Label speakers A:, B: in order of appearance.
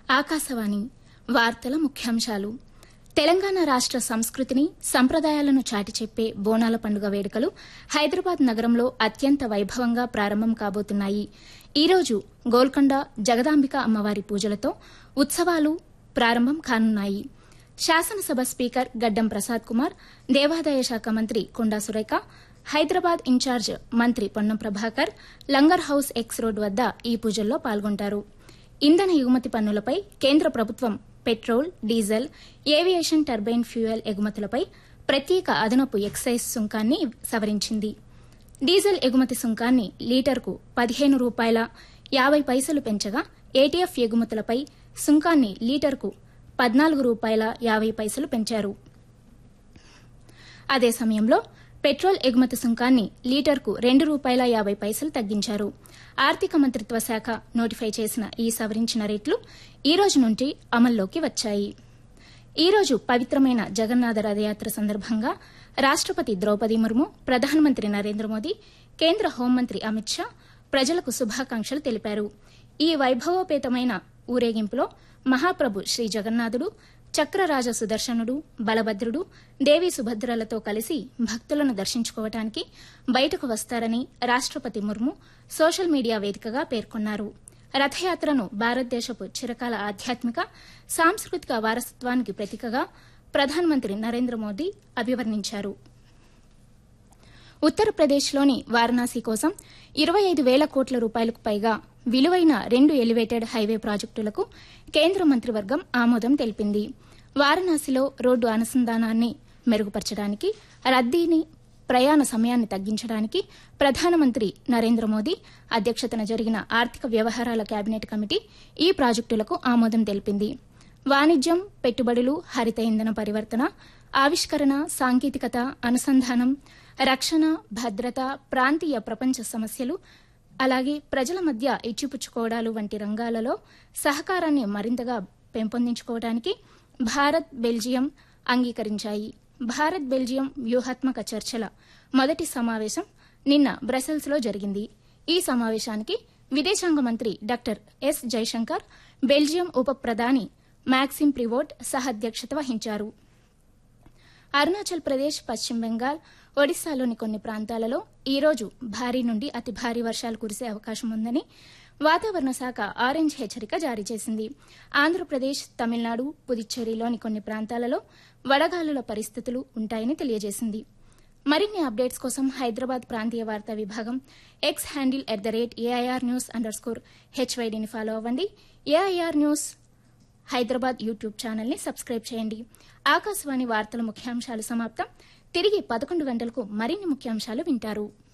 A: ఆకాశవాణి వార్తల ముఖ్యాంశాలు తెలంగాణ రాష్ట సంస్కృతిని సంప్రదాయాలను చాటి చెప్పే బోనాల పండుగ వేడుకలు హైదరాబాద్ నగరంలో అత్యంత వైభవంగా ప్రారంభం కాబోతున్నాయి ఈ రోజు గోల్కొండ జగదాంబిక అమ్మవారి పూజలతో ఉత్సవాలు ప్రారంభం కానున్నాయి శాసనసభ స్పీకర్ గడ్డం ప్రసాద్ కుమార్ దేవాదాయ శాఖ మంత్రి కొండా సురేఖ హైదరాబాద్ ఇన్ఛార్జ్ మంత్రి Ponnam Prabhakar Langar house X road వద్ద ఈ పూజల్లో పాల్గొంటారు ఇంధన ఎగుమతి పన్నులపై కేంద్ర ప్రభుత్వం petrol diesel aviation turbine fuel ఎగుమతులపై ప్రత్యేక అదనపు ఎక్సైజ్ సుంకాన్ని సవరించింది డీజిల్ ఎగుమతి సుంకాన్ని లీటర్కు పదిహేను రూపాయల యాబై పైసలు పెంచగా ఏటీఎఫ్ ఎగుమతులపై సుంకాన్ని లీటర్కు పద్నాలుగు రూపాయల యాబై పైసలు పెంచారు అదే సమయంలో పెట్రోల్ ఎగుమతి సుంకాన్ని లీటర్కు రెండు రూపాయల యాబై పైసలు తగ్గించారు ఆర్థిక మంత్రిత్వ శాఖ నోటిఫై చేసిన ఈ సవరించిన రేట్లు ఈ రోజు నుండి అమల్లోకి వచ్చాయి ఈ రోజు పవిత్రమైన జగన్నాథ రథయాత్ర సందర్భంగా రాష్టపతి ద్రౌపది ముర్ము ప్రధానమంత్రి నరేంద్ర మోదీ కేంద్ర హోంమంత్రి అమిత్ షా ప్రజలకు శుభాకాంక్షలు తెలిపారు ఈ వైభవోపేతమైన ఊరేగింపులో మహాప్రభు శ్రీ జగన్నాథుడు చక్రరాజ సుదర్శనుడు బలభద్రుడు దేవి సుభద్రలతో కలిసి భక్తులను దర్శించుకోవటానికి బయటకు వస్తారని రాష్టపతి ముర్ము సోషల్ మీడియా వేదికగా పేర్కొన్నారు రథయాత్రను భారతదేశపు చిరకాల ఆధ్యాత్మిక సాంస్కృతిక వారసత్వానికి ప్రతీకగా ప్రధానమంత్రి నరేంద్ర మోదీ అభివర్ణించారు ఉత్తరప్రదేశ్లోని వారణాసి కోసం ఇరవై ఐదు వేల కోట్ల రూపాయలకు పైగా విలువైన రెండు ఎలివేటెడ్ హైవే ప్రాజెక్టులకు కేంద్ర మంత్రివర్గం ఆమోదం తెలిపింది వారణాసిలో రోడ్డు అనుసంధానాన్ని మెరుగుపరచడానికి రద్దీని ప్రయాణ సమయాన్ని తగ్గించడానికి ప్రధానమంత్రి నరేంద్ర మోదీ అధ్యక్షతన జరిగిన ఆర్థిక వ్యవహారాల కేబినెట్ కమిటీ ఈ ప్రాజెక్టులకు ఆమోదం తెలిపింది వాణిజ్యం పెట్టుబడులు హరిత ఇంధన పరివర్తన ఆవిష్కరణ సాంకేతికత అనుసంధానం రక్షణ భద్రత ప్రాంతీయ ప్రపంచ సమస్యలు అలాగే ప్రజల మధ్య ఇచ్చిపుచ్చుకోవడాలు వంటి రంగాలలో సహకారాన్ని మరింతగా పెంపొందించుకోవడానికి భారత్ బెల్జియం అంగీకరించాయి భారత్ బెల్జియం వ్యూహాత్మక చర్చల మొదటి సమావేశం నిన్న బ్రసెల్స్లో జరిగింది ఈ సమావేశానికి విదేశాంగ మంత్రి డాక్టర్ ఎస్ జైశంకర్ బెల్జియం ఉప ప్రధాని మ్యాక్సిమ్ ప్రివోట్ సహాధ్యక్షత వహించారు అరుణాచల్ ప్రదేశ్ పశ్చిమ బెంగాల్ ఒడిశాలోని కొన్ని ప్రాంతాలలో ఈ రోజు భారీ నుండి అతి భారీ వర్షాలు కురిసే అవకాశం ఉందని వాతావరణ శాఖ ఆరెంజ్ హెచ్చరిక జారీ చేసింది ఆంధ్రప్రదేశ్ తమిళనాడు పుదుచ్చేరిలోని కొన్ని ప్రాంతాలలో వడగాలుల పరిస్థితులు ఉంటాయని తెలియజేసింది మరిన్ని అప్డేట్స్ కోసం హైదరాబాద్ ప్రాంతీయ వార్తా విభాగం X handle at the rate AIR news underscore హెచ్వైడీని ఫాలో అవ్వండి ఏఐఆర్ న్యూస్ హైదరాబాద్ యూట్యూబ్ ఛానల్ని సబ్స్క్రైబ్ చేయండి ఆకాశవాణి వార్తల ముఖ్యాంశాలు సమాప్తం తిరిగి పదకొండు గంటలకు మరిన్ని ముఖ్యాంశాలు వింటారు